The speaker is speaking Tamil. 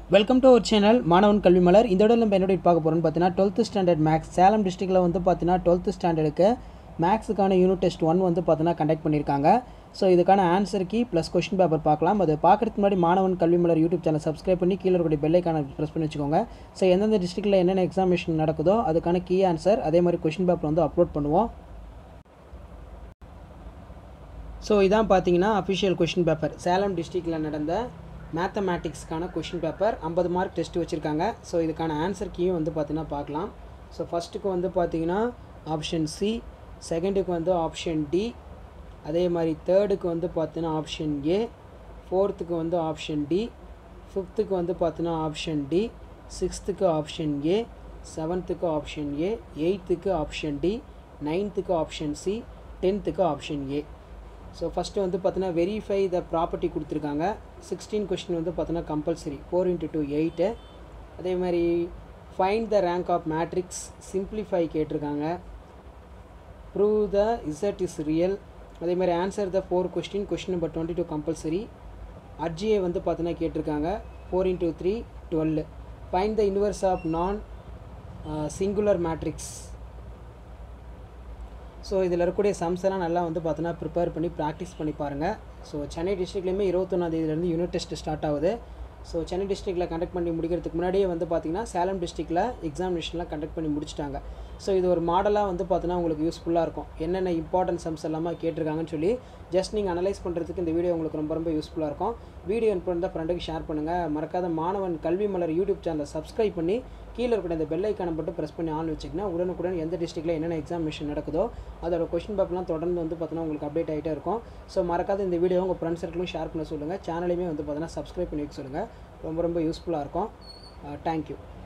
வெல்கம் டு அவர் சேனல் மாணவன் கல்வி மலர் இந்த இடம் நம்ம என்னோட பார்க்க போகிறோம்னு பார்த்தீங்கன்னா டுவெல்த்து ஸ்டாண்டர்ட் மேக்ஸ் சேலம் டிஸ்ட்ரிக்டில் வந்து பார்த்தீங்கன்னா டுவெல்த்து ஸ்டாண்டர்டுக்கு மேக்ஸுக்கான யூனிட் டெஸ்ட் ஒன் வந்து பார்த்தீங்கன்னா கண்டக்ட் பண்ணியிருக்காங்க ஸோ இதுக்கான answer key plus question paper பார்க்கலாம் அது பார்க்குறதுக்கு முன்னாடி மாணவன் கல்வி மலர் யூடியூப் சேனல் சப்ஸ்கிரைப் பண்ணி கீழே இருக்கக்கூடிய பெல்லைக்கான ப்ரெஸ் பண்ணி வச்சுக்கோங்க ஸோ எந்தெந்த டிஸ்ட்ரிக்ட்டில் என்னென்ன எக்ஸாமினேஷன் நடக்குதோ அதுக்கான கீ ஆன்சர் அதே மாதிரி கொஷின் பேப்பர் வந்து அப்லோட் பண்ணுவோம் ஸோ இதான் பார்த்தீங்கன்னா அஃபிஷியல் கொஷின் பேப்பர் சேலம் டிஸ்ட்ரிக்டில் நடந்த மேத்தமேட்டிக்ஸ்க்கான கொஷின் பேப்பர் ஐம்பது மார்க் டெஸ்ட் வச்சுருக்காங்க ஸோ இதுக்கான ஆன்சர் கீயும் வந்து பார்த்தீங்கன்னா பார்க்கலாம் ஸோ ஃபஸ்ட்டுக்கு வந்து பார்த்தீங்கன்னா ஆப்ஷன் சி செகண்டுக்கு வந்து ஆப்ஷன் டி அதே மாதிரி தேர்டுக்கு வந்து பார்த்தீங்கன்னா ஆப்ஷன் ஏ ஃபோர்த்துக்கு வந்து ஆப்ஷன் டி ஃபிஃப்த்துக்கு வந்து பார்த்தீங்கன்னா ஆப்ஷன் டி சிக்ஸ்த்துக்கு ஆப்ஷன் ஏ செவன்த்துக்கு ஆப்ஷன் ஏ எயித்துக்கு ஆப்ஷன் டி நைன்த்துக்கு ஆப்ஷன் சி டென்த்துக்கு ஆப்ஷன் ஏ ஸோ ஃபஸ்ட்டு வந்து பார்த்தீங்கன்னா வெரிஃபை த ப்ராப்பர்ட்டி கொடுத்துருக்காங்க சிக்ஸ்டீன் கொஸ்டின் வந்து பார்த்தீங்கன்னா compulsory four into two eight அதே மாதிரி find the rank of matrix simplify கேட்டிருக்காங்க prove the Z is real அதே மாதிரி answer the four question question number twenty two compulsory அர்ஜியை வந்து பார்த்தீங்கன்னா கேட்டிருக்காங்க four into three twelve find the inverse of non singular matrix so இதில் இருக்கக்கூடிய சம்ஸ் எல்லாம் நல்லா வந்து பார்த்தீங்கன்னா ப்ரிப்பேர் பண்ணி ப்ராக்டிஸ் பண்ணி பாருங்கள் ஸோ சென்னை டிஸ்ட்ரிக்ட்லேயுமே இருபத்தொன்னாந்தேதியிலேருந்து யூனிட் டெஸ்ட் ஸ்டார்ட் ஆகுது ஸோ சென்னை டிஸ்ட்ரிக்ட்டில் கண்டக்ட் பண்ணி முடிக்கிறதுக்கு முன்னாடியே வந்து பார்த்திங்கன்னா சேலம் டிஸ்ட்ரிக்ட்டில் எக்ஸாமினேஷன்லாம் கண்டக்ட் பண்ணி முடிச்சிட்டாங்க ஸோ இது ஒரு மாடலாக வந்து பார்த்தீங்கன்னா உங்களுக்கு யூஸ்ஃபுல்லாக இருக்கும் என்னென்ன இம்பார்ட்டன்ட் சம்ஸ் எல்லாமே கேட்டிருக்காங்கன்னு சொல்லி ஜஸ்ட் நீங்கள் அனலைஸ் பண்ணுறதுக்கு இந்த வீடியோ உங்களுக்கு ரொம்ப ரொம்ப யூஸ்ஃபுல்லாக இருக்கும் வீடியோ இன்ஃபுட் தான் ஃப்ரெண்டுக்கு ஷேர் பண்ணுங்கள் மறக்காத மாணவன் கல்வி மலர் யூடியூப் சேனலை சப்ஸ்கிரைப் பண்ணி கீழே இருக்கிற இந்த பெல் ஐக்கானை மட்டும் ப்ரெஸ் பண்ணி ஆன் வச்சிங்கன்னா உடனுக்குடன் எந்த டிஸ்ட்ரிக்ட்டில் என்னென்ன எக்ஸாமினேஷன் நடக்குதோ அதோட கொஷின் பேப்பர்லாம் தொடர்ந்து வந்து பார்த்தீங்கன்னா உங்களுக்கு அப்டேட் ஆகிட்டே இருக்கும் ஸோ மறக்காத இந்த வீடியோ உங்கள் ஃப்ரெண்ட்ஸ் சர்க்கிளும் ஷேர் பண்ண சொல்லுங்கள் சேனலையுமே வந்து பார்த்தீங்கன்னா சப்ஸ்கிரைப் பண்ணி வைக்க சொல்லுங்கள் ரொம்ப ரொம்ப யூஸ்ஃபுல்லாக இருக்கும் தேங்க்யூ